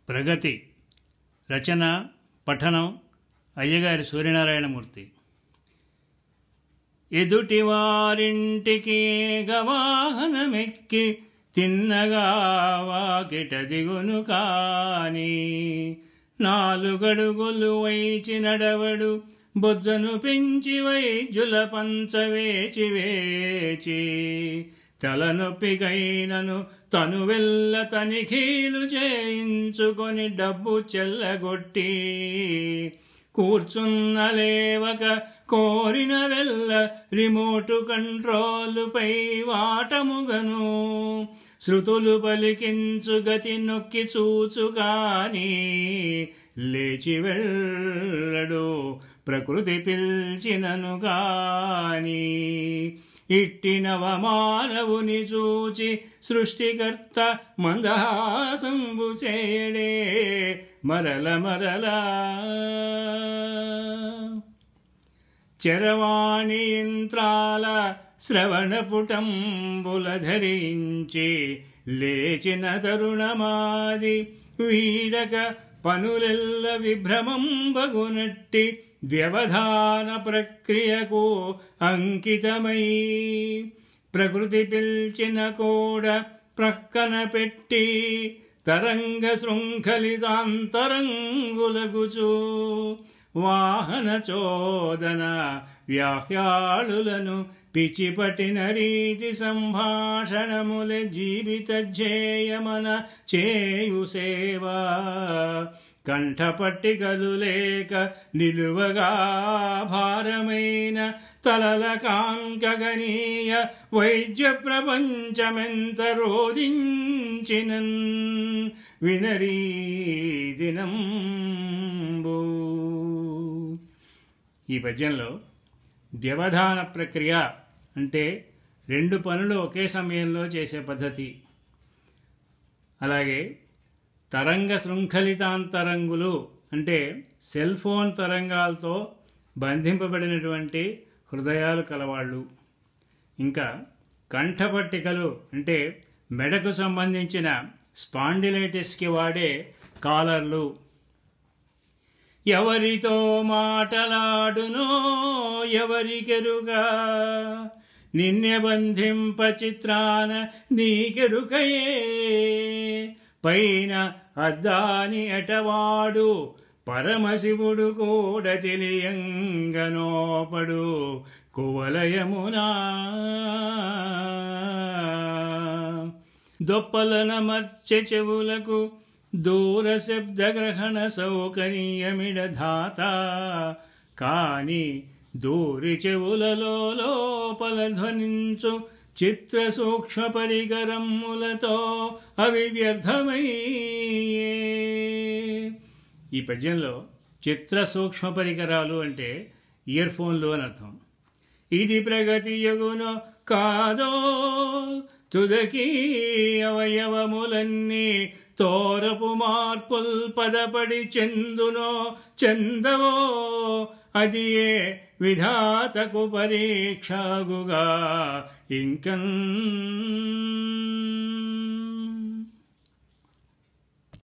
ప్రగతి రచన పఠనం అయ్యగారి సూర్యనారాయణమూర్తి ఎదుటి వారింటికి గవాహనమెక్కి తిన్నగా వాకిట దిగును కాని నాలుగడుగులు వైచి నడవడు బొజ్జను పెంచి వైద్యుల పంచవేచి వేచి తలనొప్పికైనను తను వెళ్ళ తనిఖీలు చేయించుకొని డబ్బు చెల్లగొట్టి కూర్చున్న లేవక కోరిన వెళ్ళ రిమోటు కంట్రోలుపై వాటముగను శృతులు పలికించు గతి నొక్కి చూచుగాని లేచి వెళ్ళడు ప్రకృతి పిల్చినను గాని ఇట్టి నవమానవుని చూచి సృష్టికర్త మందహాసంబు చేయడే మరల మరలా చరవాణి యంత్రాల శ్రవణపుటంబుల ధరించి లేచిన తరుణమాది వీడక పనులెల్ల విభ్రమం బగునట్టి వ్యవధాన ప్రక్రియకు అంకితమై ప్రకృతి పిల్చిన కూడా ప్రక్కన పెట్టి తరంగ శృంఖలితాంతరంగులగుచు వాహన చోదన వ్యాహ్యాళులను పిచిపటిన రీతి సంభాషణముల జీవిత ధ్యేయమన చేయు సేవా కంఠపట్టికలు లేక నిలువగా భారమైన తలల కాంకగనీయ వైద్య ప్రపంచమెంత రోధించినన్ వినరీ దినంబు ఈ పద్యంలో వ్యవధాన ప్రక్రియ అంటే రెండు పనులు ఒకే సమయంలో చేసే పద్ధతి అలాగే తరంగ శృంఖలితాంతరంగులు అంటే సెల్ ఫోన్ తరంగాలతో బంధింపబడినటువంటి హృదయాలు కలవాళ్ళు ఇంకా కంఠపట్టికలు అంటే మెడకు సంబంధించిన స్పాండిలైటిస్కి వాడే కాలర్లు ఎవరితో మాటలాడునో ఎవరికెరుగా నిన్య బంధింప చిత్రాన నీకెరుకయే పైన అద్దాని ఎటవాడు పరమశివుడు కూడా తెలియంగనోపడు కువలయమునా దొప్పలనమర్చె చెవులకు దూర శబ్దగ్రహణ సౌకర్యమిడధాత కాని దూరి చెవులలో లోపల ధ్వనించు చిత్ర సూక్ష్మ పరికరములతో అవి వ్యర్థమయ్యే ఈ పద్యంలో చిత్ర సూక్ష్మ పరికరాలు అంటే ఇయర్ ఫోన్లు అని అర్థం ఇది ప్రగతి యగునో కాదో తుదకి అవయవములన్నీ తోరపు మార్పుల్ పదపడి చెందునో చెందవో అది ఏ విధాతకు పరీక్షగుగా ఇంకన్